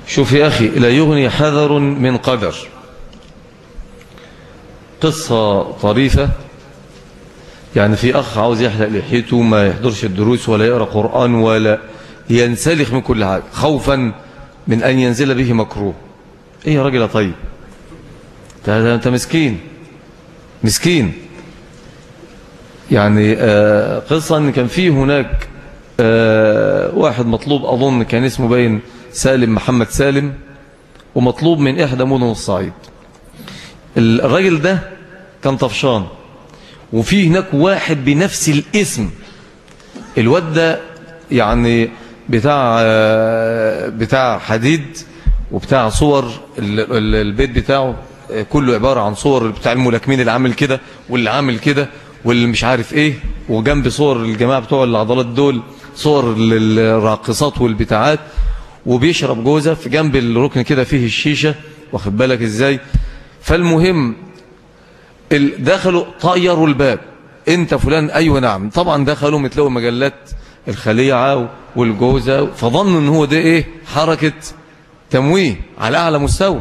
شوف يا أخي لا يغني حذر من قدر قصة طريفة يعني في أخ عاوز يحلق لحيته ما يحضرش الدروس ولا يقرأ قرآن ولا ينسلخ من كل حاجة خوفا من أن ينزل به مكروه إيه يا راجل طيب أنت مسكين مسكين يعني آه قصة أن كان فيه هناك آه واحد مطلوب أظن كان اسمه باين سالم محمد سالم ومطلوب من إحدى مدن الصعيد الراجل ده كان طفشان وفي هناك واحد بنفس الاسم الواد ده يعني بتاع بتاع حديد وبتاع صور البيت بتاعه كله عبارة عن صور بتاع الملاكمين اللي عامل كده واللي عامل كده واللي مش عارف ايه وجنب صور الجماعة بتوع العضلات دول صور الراقصات والبتاعات وبيشرب جوزة في جنب الركن كده فيه الشيشة واخد بالك ازاي فالمهم دخلوا طيروا الباب انت فلان ايوه نعم طبعا دخلوا متلقوا مجلات الخليعة والجوزة فظنوا ان هو ده ايه حركة تمويه على اعلى مستوى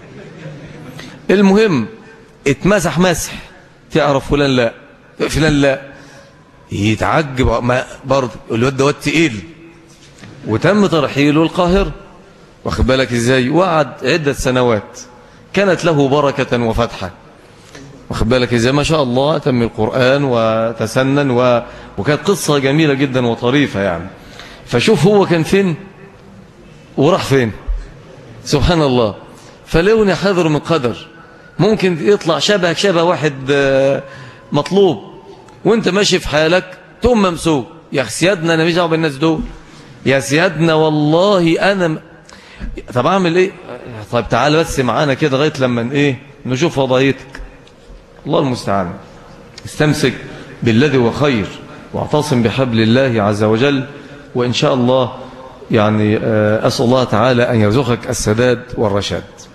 المهم اتمسح مسح تعرف فلان لا فلان لا يتعجب ما برضه الواد ده واد تقيل وتم ترحيله القاهرة واخد بالك ازاي وقعد عدة سنوات كانت له بركة وفتحة واخد بالك ازاي ما شاء الله تم القرآن وتسنن و... وكانت قصة جميلة جدا وطريفة يعني فشوف هو كان فين وراح فين سبحان الله فلون حذر من قدر ممكن يطلع شبهك شبه واحد مطلوب وانت ماشي في حالك تقوم ممسوك يا سيادنا انا مش دعوه بالناس دول يا سيادنا والله انا م... طب اعمل ايه طيب تعال بس معانا كده لغايه لما ايه نشوف وضعيتك الله المستعان استمسك بالذي هو خير واعتصم بحبل الله عز وجل وإن شاء الله يعني أسأل الله تعالى أن يرزقك السداد والرشاد